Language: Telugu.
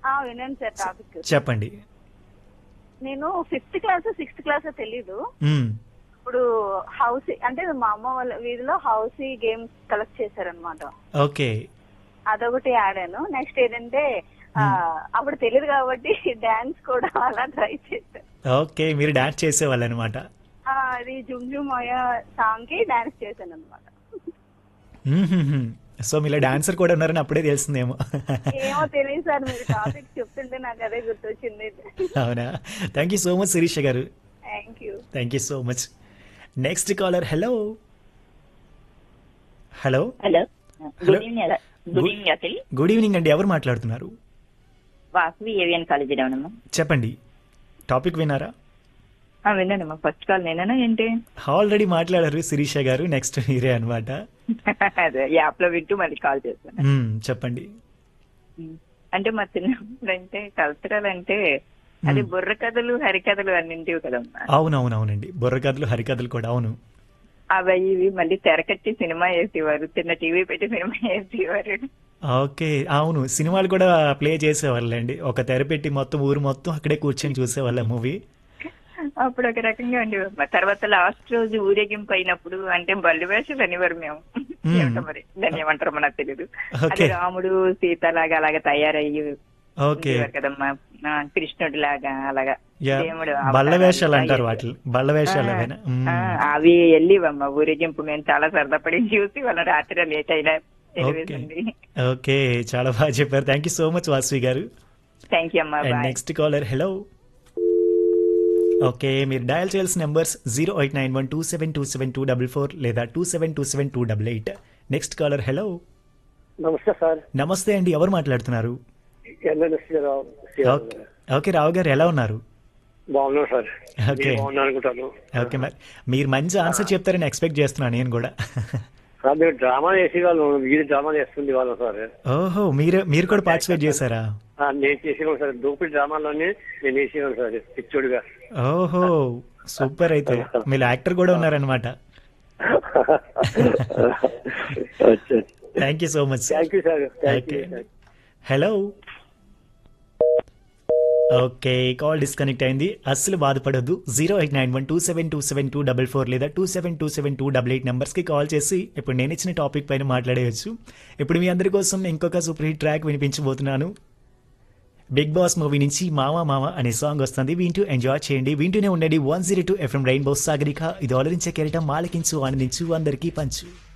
ఆ, వినండి సార్ టాపిక్ చెప్పండి నేను ఫిఫ్త్ క్లాస్ సిక్స్త్ క్లాస్ తెలీదు మ్మ్. ఇప్పుడు హౌస్ అంటే మా అమ్మ వాళ్ళ వీధిలో హౌస్ గేమ్స్ కలెక్ట్ చేశారనమాట ఓకే అదొకటి ఆడాను నెక్స్ట్ ఏంటంటే ఆ, అప్పుడు తెలియదు కాబట్టి డాన్స్ కూడా అలా ట్రై చేశాను ఓకే మీరు డాన్స్ చేసేవాళ్ళు అనమాట ఆ, అది జుమ్ జుమ్ అయ్యా సాంగ్ కి డాన్స్ చేశాను అనమాట సో మీలో డాన్సర్ కూడా ఉన్నారని అప్పుడే తెలిసిందేమో ఏమో తెలియదు సార్ మీరు టాపిక్ చెప్తుంటే నాకు అదే గుర్తొచ్చింది అవునా thank you so much Sirisha garu thank you thank you so much next caller hello hello hello Hello. Good evening అలా- good evening Akhil good evening అండి ఎవరు మాట్లాడుతున్నారు వాసవి ఏవియన్ కాలేజీలో ఉన్నామా చెప్పండి టాపిక్ విన్నారా ఆ, విన్నానమ్మా ఫస్ట్ కాల్ నేనేనా ఏంటి ఆల్రెడీ మాట్లాడారు శిరీష గారు నెక్స్ట్ మీరే అనమాట అదే యాప్ లో వింటూ మళ్ళీ కాల్ చేస్తాను చెప్పండి అంటే మా చిన్నప్పుడు అంటే కల్చరల్ అంటే అది బుర్ర కథలు హరికథలు అన్నింటివి కదమ్మా అవునవునవునండి బుర్రకథలు హరికథలు కూడా అవును అవి ఇవి మళ్ళీ తెరకట్టి సినిమా వేసేవారు చిన్న టీవీ పెట్టి సినిమా వేసేవారు ఓకే అవును సినిమాలు కూడా ప్లే చేసేవాళ్ళండి ఒక తెర పెట్టి మొత్తం ఊరు మొత్తం అక్కడే కూర్చొని చూసేవాళ్ళ మూవీ అప్పుడు ఒక రకంగా ఉండేవమ్మా తర్వాత లాస్ట్ రోజు ఊరేగింపు అయినప్పుడు అంటే బల్లి వేషాలు అనేవారు మేము మ్మ్. ఏమిటో మరి దాన్ని ఏమంటారో మనకు తెలియదు ఓకే. అది రాముడు సీత లాగా అలాగా తయారయ్యి ఓకే ఉండేవారు కదమ్మా ఆ, కృష్ణుడి లాగా అలాగా యా, దేవుడు బల్ల అవతారాలు వేషాలు లాగా అంటారు చేశారు. వాటిని బల్ల వేషాలు అవేనా మ్మ్. ఆ, అవి వెళ్ళివమ్మా ఊరేగింపు మేము చాలా సరదా పడి చూసి వాళ్ళ రాత్రి లేట్ అయినా ఓకే తెలివేసింది ఓకే చాలా బాగా చెప్పారు thank you so much Vasavi garu thank you అమ్మా and bye next caller hello okay మీరు డయల్ చేయాల్సిన numbers zero eight nine one two seven two seven two double four లేదా two seven two seven two double eight next caller hello namaste sir namaste అండి ఎవరు మాట్లాడుతున్నారు N N Sri Rao okay okay Rao garu ఎలా ఉన్నారు బాగున్నాను సార్ ఓకే. మీరు బాగున్నారు అనుకుంటాను ఓకే మరి మీరు మంచి ఆన్సర్ చెప్తారని ఎక్స్పెక్ట్ చేస్తున్నాను నేను కూడా సార్ మీరు డ్రామా చేసే వాళ్ళు వీధి డ్రామా చేస్తుంది వాళ్ళు సార్ ఓహో మీరు మీరు కూడా పార్టిసిపేట్ చేశారా ఆ, నేను చేసేవాను సార్ దోపిడి డ్రామాలోనే నేను చేసేవాను సార్ పిచ్చోడిగా ఓహో సూపర్ అయితే మీరు యాక్టర్ కూడా ఉన్నారనమాట thank you so much thank you sir thank you okay hello okay call disconnect అయింది అస్సలు బాధపడొద్దు zero eight nine one two seven two seven two double four లేదా two seven two seven two double eight నెంబర్స్కి కాల్ చేసి ఇప్పుడు నేను ఇచ్చిన టాపిక్ పైన మాట్లాడేయచ్చు ఇప్పుడు మీ అందరి కోసం ఇంకొక సూపర్ హిట్ ట్రాక్ వినిపించబోతున్నాను బిగ్ బాస్ మూవీ నుంచి మావా మావా అనే సాంగ్ వస్తుంది వింటూ ఎంజాయ్ చేయండి వింటూనే ఉండండి one zero two FM rainbow Sagarika ఇది ఆలోచించే కెరటం మాలకించు ఆనందించు అందరికీ పంచు